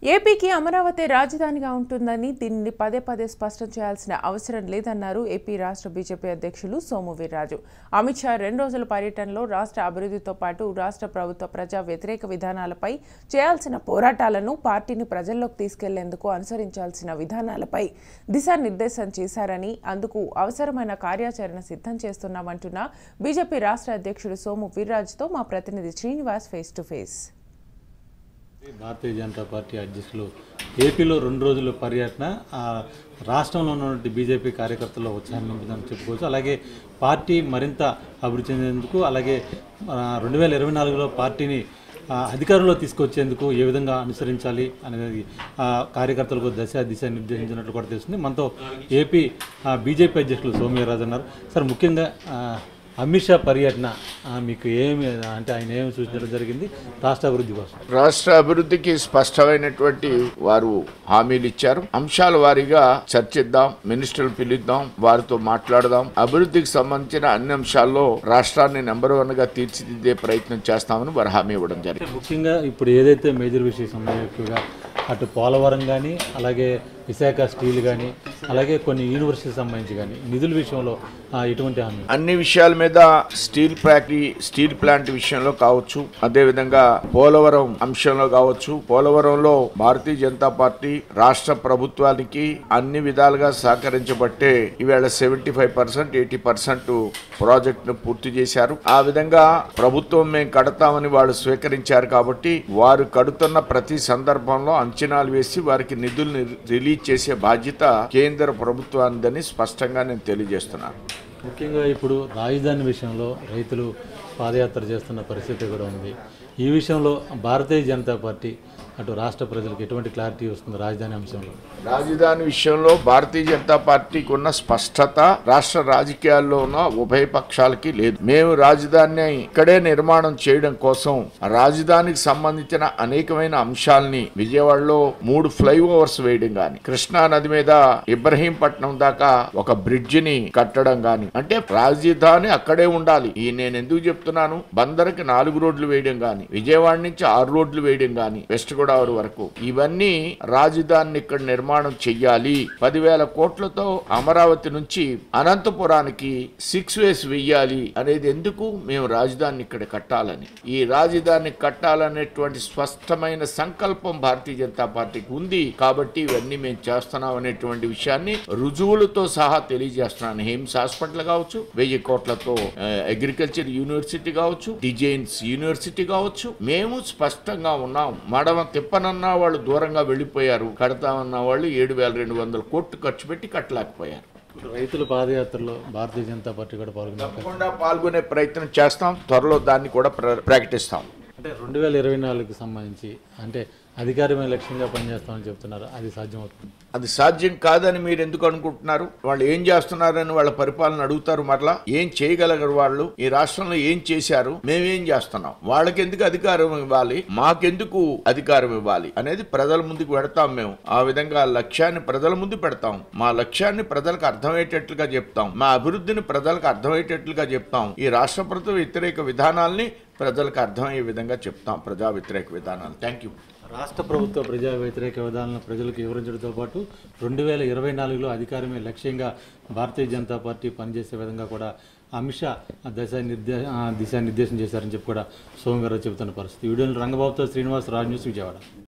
ఏపీకి అమరావతి రాజధానిగా ఉంటుందని దీనిని పదే పదే స్పష్టం చేయాల్సిన అవసరం లేదన్నారు ఏపీ రాష్ట్ర బీజేపీ అధ్యక్షులు సోము వీర్రాజు అమిత్ షా రెండు రోజుల పర్యటనలో రాష్ట్ర అభివృద్ధితో పాటు రాష్ట్ర ప్రభుత్వ ప్రజా వ్యతిరేక విధానాలపై చేయాల్సిన పోరాటాలను పార్టీని ప్రజల్లోకి తీసుకెళ్లేందుకు అనుసరించాల్సిన విధానాలపై దిశానిర్దేశం చేశారని అందుకు అవసరమైన కార్యాచరణ సిద్ధం చేస్తున్నామంటున్న బీజేపీ రాష్ట్ర అధ్యక్షుడు సోము వీర్రాజుతో మా ప్రతినిధి Srinivas face to face Bharatiya Janata party అధ్యక్షులు ఏపీలో రెండు రోజుల పర్యటన ఆ, రాష్ట్రంలో ఉన్నటువంటి బీజేపీ కార్యకర్తల్లో ఉత్సాహం నింపుతుందని చెప్పుకోవచ్చు అలాగే పార్టీ మరింత అభివృద్ధి చెందేందుకు అలాగే రెండు వేల ఇరవై నాలుగులో పార్టీని ఆ, అధికారంలో తీసుకొచ్చేందుకు ఏ విధంగా అనుసరించాలి అనేది ఆ, కార్యకర్తలకు దశ దిశ నిర్దేశించినట్లు కూడా తెలుస్తుంది మనతో ఏపీ ఆ, బీజేపీ అధ్యక్షులు సోమ్యరాజు అన్నారు సార్ ముఖ్యంగా ఆ, అమిత్ షా పర్యటన ఆ, మీకు ఏమి అంటే ఆయన ఏమి సూచించడం జరిగింది రాష్ట్ర అభివృద్ధి కోసం రాష్ట్ర అభివృద్ధికి స్పష్టమైనటువంటి వారు హామీలు ఇచ్చారు అంశాల వారీగా చర్చిద్దాం మినిస్టర్లు పిలుద్దాం వారితో మాట్లాడదాం అభివృద్ధికి సంబంధించిన అన్ని అంశాల్లో రాష్ట్రాన్ని నెంబర్ వన్ గా తీర్చిదిద్దే ప్రయత్నం చేస్తామని వారు హామీ ఇవ్వడం జరిగింది అంటే ముఖ్యంగా ఇప్పుడు ఏదైతే మేజర్ విషయస్ ఉన్నాయో ఎక్కువగా అటు పోలవరం కానీ అలాగే విశాఖ స్టీల్ కానీ అలాగే కొన్ని యూనివర్సిటీకి సంబంధించి కానీ నిధుల విషయంలో ఆ, ఎటువంటి హామీ అన్ని విషయాల మీద స్టీల్ ఫ్యాక్టరీ స్టీల్ ప్లాంట్ విషయంలో కావచ్చు అదే విధంగా పోలవరం అంశంలో కావచ్చు పోలవరంలో భారతీయ జనతా పార్టీ రాష్ట్ర ప్రభుత్వానికి అన్ని విధాలుగా సహకరించబట్టే ఈవేళ seventy five percent eighty percent project ను పూర్తి చేశారు ఆ విధంగా ప్రభుత్వం మేము కడతామని వాళ్ళు స్వీకరించారు కాబట్టి వారు కడుతున్న ప్రతి సందర్భంలో అంచనాలు వేసి వారికి నిధుల్ని రిలీజ్ చేసే బాధ్యత కేంద్ర ప్రభుత్వానిదని స్పష్టంగా నేను తెలియజేస్తున్నాను ముఖ్యంగా ఇప్పుడు రాజధాని విషయంలో రైతులు పాదయాత్ర చేస్తున్న పరిస్థితి కూడా ఉంది ఈ విషయంలో భారతీయ జనతా పార్టీ అటు రాష్ట్ర ప్రజలకు ఎటువంటి క్లారిటీ వస్తుంది రాజధాని అంశంలో రాజధాని విషయంలో భారతీయ జనతా పార్టీకి ఉన్న స్పష్టత రాష్ట్ర రాజకీయాల్లో ఉన్న ఉభయ పక్షాలకి లేదు మేము రాజధానిని ఇక్కడే నిర్మాణం చేయడం కోసం రాజధానికి సంబంధించిన అనేకమైన అంశాలని విజయవాడలో మూడు ఫ్లైఓవర్స్ వేయడం గాని కృష్ణా నది మీద ఇబ్రహీంపట్నం దాకా ఒక బ్రిడ్జ్ ని కట్టడం గాని అంటే రాజధాని అక్కడే ఉండాలి ఈ నేను ఎందుకు చెప్తున్నాను బందర్కి నాలుగు రోడ్లు వేయడం గాని విజయవాడ నుంచి ఆరు రోడ్లు వేయడం గాని వెస్ట్ గోదావరి వరకు ఇవన్నీ రాజధానిని ఇక్కడ నిర్మాణం చెయ్యాలి పదివేల కోట్లతో అమరావతి నుంచి అనంతపురానికి సిక్స్ వేస్ వెయ్యాలి అనేది ఎందుకు మేము రాజధానిని ఇక్కడ కట్టాలని ఈ రాజధాని కట్టాలనేటువంటి స్పష్టమైన సంకల్పం భారతీయ జనతా పార్టీకి ఉంది కాబట్టి ఇవన్నీ మేము చేస్తున్నాం అనేటువంటి విషయాన్ని రుజువులతో సహా తెలియజేస్తున్నాను హెయిమ్స్ హాస్పిటల్ కావచ్చు వెయ్యి కోట్లతో ఆ, అగ్రికల్చర్ యూనివర్సిటీ కావచ్చు డిజైన్స్ యూనివర్సిటీ కావచ్చు మేము స్పష్టంగా ఉన్నాం మడమ తిప్పనన్నా వాళ్ళు దూరంగా వెళ్ళిపోయారు కడతామన్న వాళ్ళు ఏడు వేల రెండు వందల కోట్లు ఖర్చు పెట్టి కట్టలేకపోయారు రైతుల పాదయాత్రలో భారతీయ జనతా పార్టీ కూడా పాల్గొన్నారు తప్పకుండా పాల్గొనే ప్రయత్నం చేస్తాం త్వరలో దాన్ని కూడా ప్ర- ప్రకటిస్తాం అంటే రెండు వేల ఇరవై నాలుగుకి సంబంధించి అంటే అధికారమే లక్ష్యంగా పనిచేస్తామని చెప్తున్నారు అది సాధ్యమవుతుంది అది సాధ్యం కాదని మీరు ఎందుకు అనుకుంటున్నారు వాళ్ళు ఏం చేస్తున్నారని వాళ్ళ పరిపాలన అడుగుతారు మరలా ఏం చేయగలగరు వాళ్ళు ఈ రాష్ట్రంలో ఏం చేశారు మేమేం చేస్తున్నాం వాళ్ళకి ఎందుకు అధికారం ఇవ్వాలి మాకెందుకు అధికారం ఇవ్వాలి అనేది ప్రజల ముందుకు పెడతాం మేము ఆ విధంగా లక్ష్యాన్ని ప్రజల ముందు పెడతాం మా లక్ష్యాన్ని ప్రజలకు అర్థమయ్యేటట్లుగా చెప్తాం మా అభివృద్ధిని ప్రజలకు అర్థమయ్యేటట్లుగా చెప్తాం ఈ రాష్ట్ర ప్రభుత్వ వ్యతిరేక విధానాల్ని ప్రజలకు అర్థమయ్యే విధంగా చెప్తాం ప్రజా వ్యతిరేక విధానాలు థ్యాంక్ యూ రాష్ట్ర ప్రభుత్వ ప్రజా వ్యతిరేక విధానాలను ప్రజలకు వివరించడంతో పాటు రెండు వేల ఇరవై నాలుగులో అధికారమే లక్ష్యంగా భారతీయ జనతా పార్టీ పనిచేసే విధంగా కూడా అమిత్ షా దశ నిర్దే ఆ, దిశానిర్దేశం చేశారని చెప్పి కూడా సోమవారం చెబుతున్న పరిస్థితి వీడియోని రంగబాబుతో శ్రీనివాస్ రాజ్ న్యూస్ విజయవాడ